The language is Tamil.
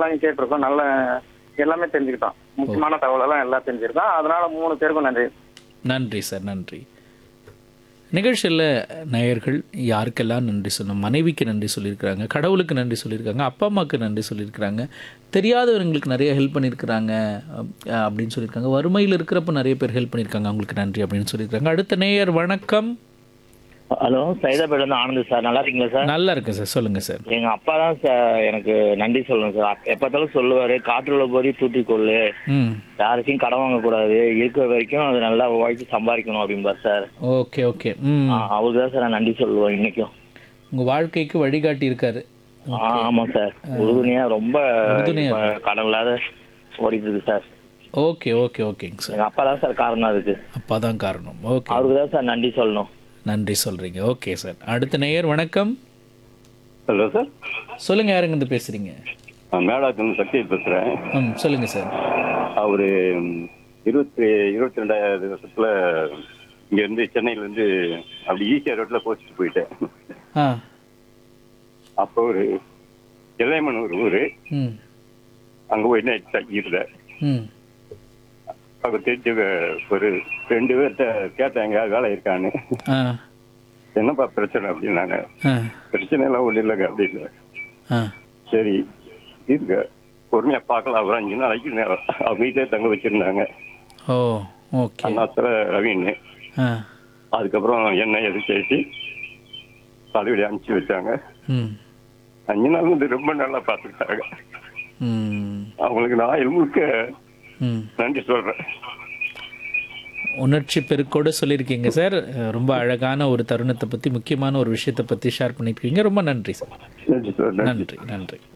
தகவலாம் கேட்டிருக்கோம் நல்ல எல்லாமே தெரிஞ்சுக்கிட்டோம் முக்கியமான தகவலெல்லாம் எல்லாம் தெரிஞ்சிருக்கோம் அதனால மூணு பேருக்கும் நன்றி நன்றி சார் நன்றி நிகழ்ச்சியில் நேயர்கள் யாருக்கெல்லாம் நன்றி சொல்லணும் மனைவிக்கு நன்றி சொல்லியிருக்கிறாங்க கடவுளுக்கு நன்றி சொல்லியிருக்காங்க அப்பா அம்மாவுக்கு நன்றி சொல்லியிருக்கிறாங்க தெரியாதவங்களுக்கு நிறைய ஹெல்ப் பண்ணியிருக்கிறாங்க அப்- அப்படின்னு சொல்லியிருக்காங்க வறுமையில் இருக்கிறப்ப நிறைய பேர் ஹெல்ப் பண்ணியிருக்காங்க அவங்களுக்கு நன்றி அப்படின்னு சொல்லியிருக்காங்க அடுத்த நேயர் வணக்கம் ஹலோ சைதாபேட்ல இருந்து ஆனந்த் சார் நல்லா இருக்கீங்களா சார் நல்லா இருக்கேன் சார் சொல்லுங்கள் சார் எங்க அப்பா தான் சார் எனக்கு நன்றி சொல்லணும் சார் எப்பத்தாலும் சொல்லுவாரு காற்றுள்ள போதி தூட்டி கொள்ளு ம் யாருக்கும் கடன் வாங்கக்கூடாது இருக்கிற வரைக்கும் அது நல்லா உழைச்சி சம்பாதிக்கணும் அப்படிம்பார் சார் ஓகே ஓகே ம் ஆ, அவருக்கு தான் சார் நான் நன்றி சொல்லுவேன் இன்னைக்கும் உங்கள் வாழ்க்கைக்கு வழிகாட்டி இருக்காரு ஆ, ஆமா சார் உறுதுணையா ரொம்ப உறுதுணையா இப்ப கடன் இல்லாத ஓடிட்டு இருக்கு சார் ஓகே ஓகே ஓகேங்க சார் எங்க அப்பா தான் சார் காரணம் அதுக்கு அப்பா தான் காரணம் ஓகே அவருக்கு தான் சார் நன்றி சொல்லணும் நன்றி சொல்கிறீங்க ஓகே சார் அடுத்த நேயர் வணக்கம் ஹலோ சார் சொல்லுங்க யாருங்க இருந்து பேசுறீங்க நான் மேடாத்திலிருந்து சக்தி பேசுகிறேன் ம் சொல்லுங்க சார் அவர் இருபத்தி இருபத்தி ரெண்டாயிரம் வருஷத்தில் இங்கேருந்து சென்னையிலேருந்து அப்படி ஈசிஆர் ரோட்டில் போச்சுட்டு போயிட்டேன் ஆ அப்போ ஒரு எல்லைமன் ஒரு ஊர் ம் அங்கே போய் நைட் தங்கியிருந்தேன் ம் அவங்க தெரிஞ்சவங்க ஒரு ரெண்டு பேர்கிட்ட கேட்டாங்க வேலை இருக்கான்னு ஆ என்னப்பா பிரச்சனை அப்படின்னாங்க ஆ பிரச்சனை எல்லாம் ஒன்றும் இல்லைங்க அப்படின்னு ஆ சரி இருங்க பொறுமையாக பார்க்கலாம் அப்புறம் அஞ்சு நாளைக்கு நேரம் அவங்க வீட்டிலே தங்க வச்சுருந்தாங்க ஓ ஓகே அண்ணாத்துல ரவின்னு ஆ அதுக்கப்புறம் என்ன எது பேசி பதவியில் அனுப்பிச்சு வச்சாங்க ம் அஞ்சு நாள் வந்து ரொம்ப நல்லா பார்த்துக்கிட்டாங்க ம் அவங்களுக்கு நான் ஆயுள் முழுக்க ம் நன்றி சொல்றேன் உணர்ச்சி பெருக்கோடு சொல்லியிருக்கீங்க சார் ரொம்ப அழகான ஒரு தருணத்தை பற்றி முக்கியமான ஒரு விஷயத்தை பற்றி ஷேர் பண்ணியிருக்கீங்க ரொம்ப நன்றி சார் நன்றி சொல்றேன் நன்றி நன்றி